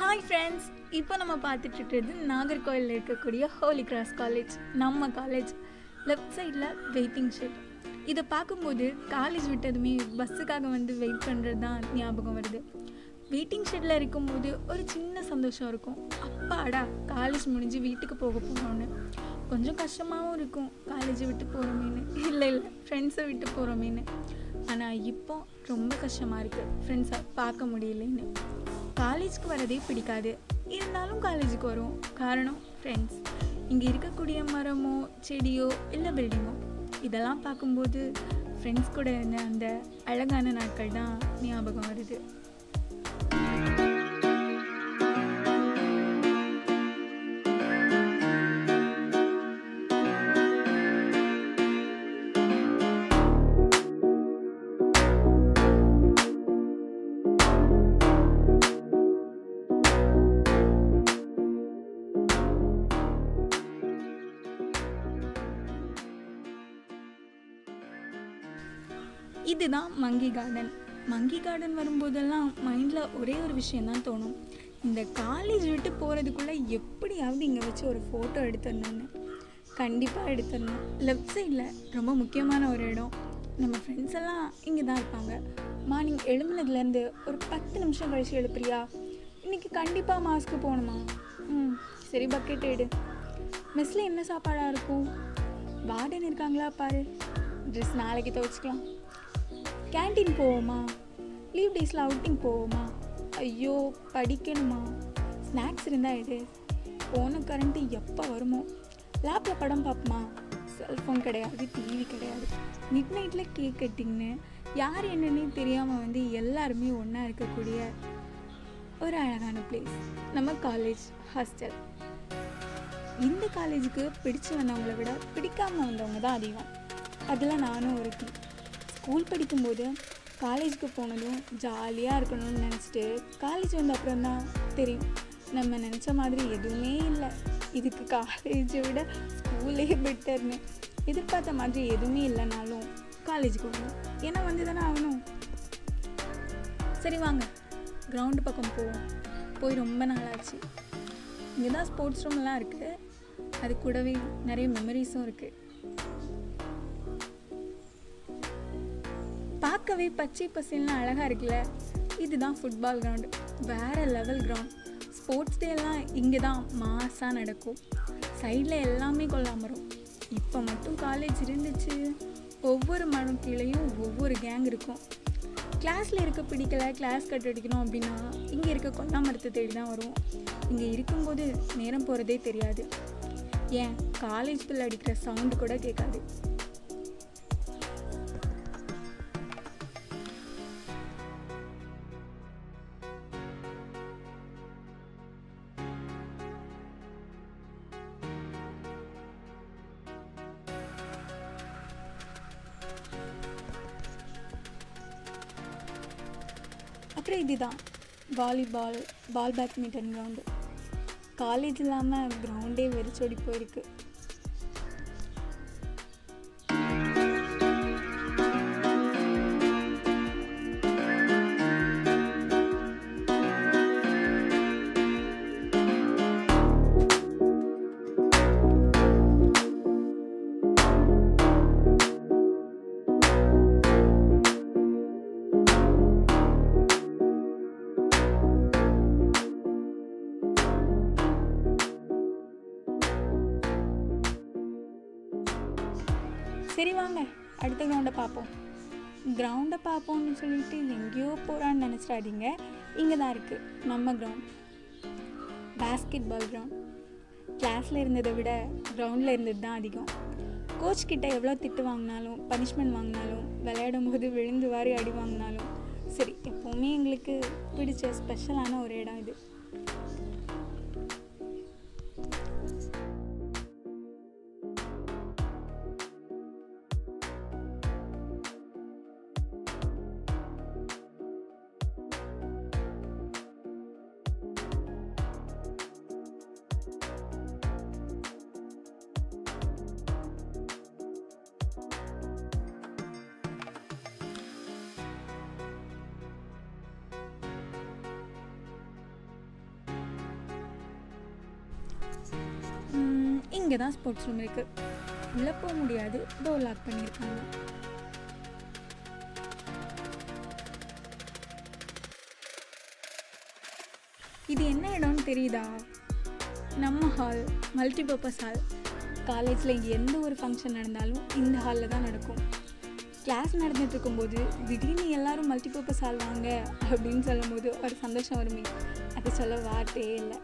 hi friends இப்போ நம்ம பார்த்துட்டு இருக்கிறது நாகர்கோயிலில் இருக்கக்கூடிய ஹோலி கிராஸ் காலேஜ் நம்ம காலேஜ் லெஃப்ட் சைடில் வெயிட்டிங் ஷெட் இதை பார்க்கும்போது காலேஜ் விட்டதுமே பஸ்ஸுக்காக வந்து வெயிட் பண்ணுறது தான் ஞாபகம் வருது வெயிட்டிங் ஷெட்டில் இருக்கும்போது ஒரு சின்ன சந்தோஷம் இருக்கும் அப்பாடா காலேஜ் முடிஞ்சு வீட்டுக்கு போக போகிறோன்னு கொஞ்சம் கஷ்டமாகவும் இருக்கும் காலேஜை விட்டு போகிறோமேனு இல்லை இல்லை ஃப்ரெண்ட்ஸை விட்டு போகிறோமேனு ஆனால் இப்போ ரொம்ப கஷ்டமாக இருக்குது ஃப்ரெண்ட்ஸை பார்க்க முடியலைன்னு காலேஜ்க்கு வரதே பிடிக்காது இருந்தாலும் காலேஜுக்கு வரும் காரணம் ஃப்ரெண்ட்ஸ் இங்கே இருக்கக்கூடிய மரமோ செடியோ இல்லை பில்டிங்கோ இதெல்லாம் பார்க்கும்போது ஃப்ரெண்ட்ஸ் கூட இருந்த அந்த அழகான நாட்கள் தான் ஞாபகம் வருது இதுதான் மங்கி கார்டன் மங்கி கார்டன் வரும்போதெல்லாம் மைண்டில் ஒரே ஒரு விஷயந்தான் தோணும் இந்த காலேஜ் விட்டு போகிறதுக்குள்ளே எப்படியாவது இங்கே வச்சு ஒரு ஃபோட்டோ எடுத்துடணும்னு கண்டிப்பாக எடுத்துடணும் லெஃப்ட் சைடில் ரொம்ப முக்கியமான ஒரு இடம் நம்ம ஃப்ரெண்ட்ஸ் எல்லாம் இங்கே தான் இருப்பாங்க மார்னிங் எழும்புனதுலேருந்து ஒரு பத்து நிமிஷம் கழிச்சு எழுப்புறியா இன்றைக்கி கண்டிப்பாக மாஸ்க்கு போகணுமா ம் சரி பக்கெட் எடு மெஸ்ஸில் என்ன சாப்பாடாக இருக்கும் வார்டன் இருக்காங்களா பாரு ட்ரெஸ் நாளைக்கு துவச்சிக்கலாம் கேண்டீன் போவோமா லீவ் டேஸில் அவுட்டிங் போவோமா ஐயோ படிக்கணுமா ஸ்நாக்ஸ் இருந்தால் எடு போன கரண்ட்டு எப்போ வருமோ லேப்பில் படம் பார்ப்போமா செல்ஃபோன் கிடையாது டிவி கிடையாது மிட் நைட்டில் கேக் கட்டிங்னு யார் என்னன்னே தெரியாமல் வந்து எல்லாருமே ஒன்றா இருக்கக்கூடிய ஒரு அழகான பிளேஸ் நம்ம காலேஜ் ஹாஸ்டல் இந்த காலேஜுக்கு பிடிச்சு வந்தவங்களை விட பிடிக்காம வந்தவங்க தான் அதிகம் அதில் நானும் ஒருத்தி ஸ்கூல் படிக்கும்போது காலேஜுக்கு போனதும் ஜாலியாக இருக்கணும்னு நினச்சிட்டு காலேஜ் வந்த அப்புறம் தான் தெரியும் நம்ம நினச்ச மாதிரி எதுவுமே இல்லை இதுக்கு காலேஜை விட ஸ்கூலே பெட்டர்னு எதிர்பார்த்த மாதிரி எதுவுமே இல்லைனாலும் காலேஜுக்கு வரணும் ஏன்னா வந்து தானே ஆகணும் சரி வாங்க கிரவுண்டு பக்கம் போவோம் போய் ரொம்ப நாளாச்சு இங்கே தான் ஸ்போர்ட்ஸ் ரூம்லாம் இருக்குது அது கூடவே நிறைய மெமரிஸும் இருக்குது பார்க்கவே பச்சை பசேல்னு அழகாக இருக்குல்ல இதுதான் ஃபுட்பால் கிரவுண்டு வேறு லெவல் கிரவுண்ட் ஸ்போர்ட்ஸ் டே எல்லாம் இங்கே தான் மாசாக நடக்கும் சைடில் எல்லாமே கொல்லாமரம் இப்போ மட்டும் காலேஜ் இருந்துச்சு ஒவ்வொரு மரம் கீழேயும் ஒவ்வொரு கேங் இருக்கும் கிளாஸில் இருக்க பிடிக்கல கிளாஸ் கட் அடிக்கணும் அப்படின்னா இங்கே இருக்க கொல்லாமரத்தை தேடி தான் வருவோம் இங்கே இருக்கும்போது நேரம் போகிறதே தெரியாது ஏன் காலேஜ் பில் அடிக்கிற சவுண்டு கூட கேட்காது அப்புறம் இதுதான் volleyball ball badminton ground college இல்லாமல் கிரவுண்டே வெறிச்சோடி போயிருக்கு சரி வாங்க அடுத்த கிரவுண்டை பார்ப்போம் கிரவுண்டை பார்ப்போம்னு சொல்லிட்டு எங்கேயோ போகிறான்னு நினச்சிடாதீங்க இங்கே தான் இருக்குது நம்ம கிரவுண்ட் பேஸ்கெட் பால் கிரவுண்ட் கிளாஸில் இருந்ததை விட கிரவுண்டில் இருந்தது தான் அதிகம் கோச் கிட்ட எவ்வளோ திட்டு வாங்கினாலும் பனிஷ்மெண்ட் வாங்கினாலும் விளையாடும் போது விழுந்து வாரி அடி வாங்கினாலும் சரி எப்போவுமே எங்களுக்கு பிடிச்ச ஸ்பெஷலான ஒரு இடம் இது இங்கே தான் ஸ்போர்ட்ஸ் ரூம் இருக்குது உள்ளே போக முடியாது டோர் லாக் பண்ணியிருக்காங்க இது என்ன இடம்னு தெரியுதா நம்ம ஹால் மல்டிபர்பஸ் ஹால் காலேஜில் எந்த ஒரு ஃபங்க்ஷன் நடந்தாலும் இந்த ஹாலில் தான் நடக்கும் கிளாஸ் நடந்துட்டு இருக்கும்போது திடீர்னு எல்லாரும் மல்டிபர்பஸ் ஹால் வாங்க அப்படின்னு சொல்லும்போது ஒரு சந்தோஷம் வருமே அது சொல்ல வார்த்தையே இல்லை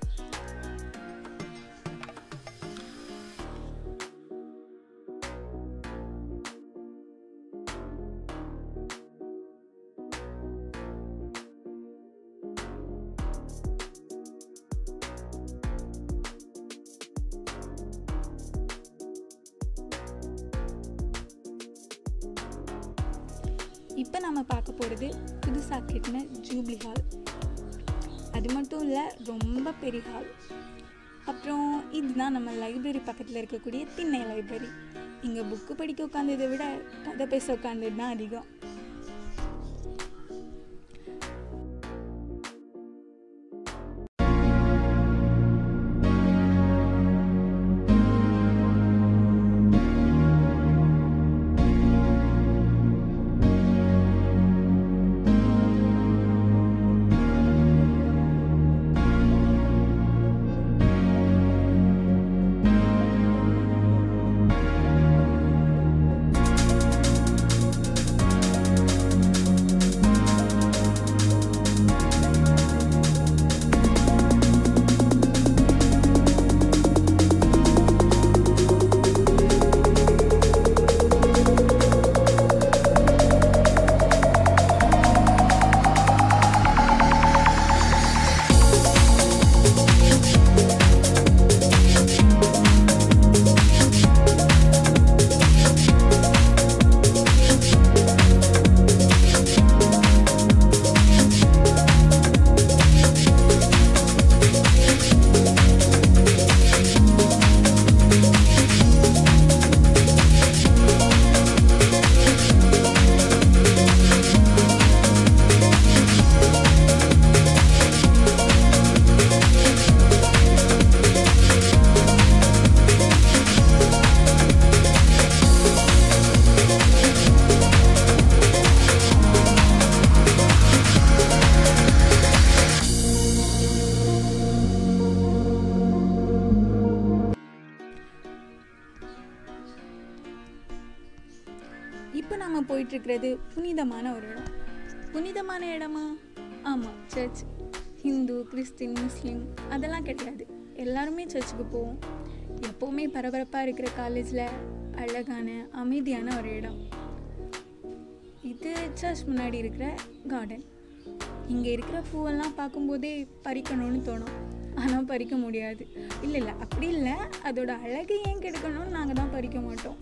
இப்போ நம்ம பார்க்க போகிறது புதுசாக கட்டின ஜூப்ளி ஹால் அது மட்டும் இல்லை ரொம்ப பெரிய ஹால் அப்புறம் இதுதான் நம்ம லைப்ரரி பக்கத்தில் இருக்கக்கூடிய திண்ணை லைப்ரரி இங்கே புக்கு படிக்க உட்காந்ததை விட கதை பேச உட்காந்தது தான் அதிகம் இப்போ நம்ம போயிட்டுருக்கிறது புனிதமான ஒரு இடம் புனிதமான இடமா ஆமாம் சர்ச் ஹிந்து கிறிஸ்டின் முஸ்லீம் அதெல்லாம் கிடையாது எல்லாருமே சர்ச்சுக்கு போவோம் எப்போவுமே பரபரப்பாக இருக்கிற காலேஜில் அழகான அமைதியான ஒரு இடம் இது சர்ச் முன்னாடி இருக்கிற கார்டன் இங்கே இருக்கிற பூவெல்லாம் பார்க்கும்போதே பறிக்கணும்னு தோணும் ஆனால் பறிக்க முடியாது இல்லை இல்லை அப்படி இல்லை அதோட அழகு ஏன் கெடுக்கணும்னு நாங்கள் தான் பறிக்க மாட்டோம்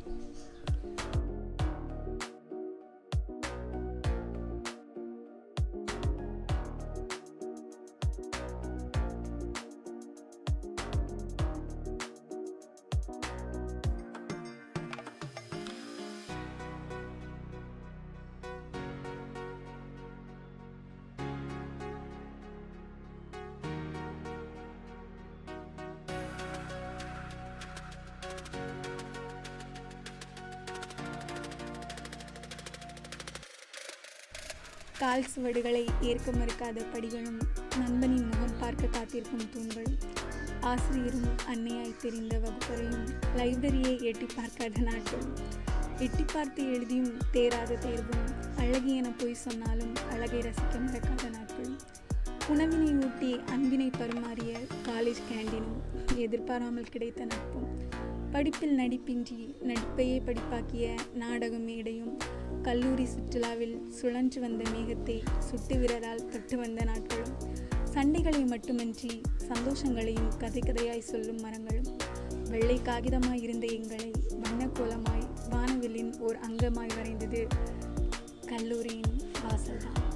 கால் சுவடுகளை ஏற்க மறுக்காத படிகளும் நண்பனின் முகம் பார்க்க காத்திருக்கும் தூண்களும் ஆசிரியரும் அன்னையாய் தெரிந்த வகுப்பறையும் லைப்ரரியை எட்டி பார்க்காத நாட்களும் எட்டி பார்த்து எழுதியும் தேராத தேர்வும் அழகியென பொய் சொன்னாலும் அழகை ரசிக்க மறக்காத நாட்களும் உணவினை ஊட்டி அன்பினை பரிமாறிய காலேஜ் கேண்டீனும் எதிர்பாராமல் கிடைத்த நட்பும் படிப்பில் நடிப்பின்றி நடிப்பையே படிப்பாக்கிய நாடக மேடையும் கல்லூரி சுற்றுலாவில் சுழன்று வந்த மேகத்தை சுட்டு விரலால் தொட்டு வந்த நாட்களும் சண்டைகளை மட்டுமன்றி சந்தோஷங்களையும் கதை கதையாய் சொல்லும் மரங்களும் வெள்ளை காகிதமாய் இருந்த எங்களை வண்ணக்கோலமாய் வானவில்லின் ஓர் அங்கமாய் வரைந்தது கல்லூரியின் வாசல்தான்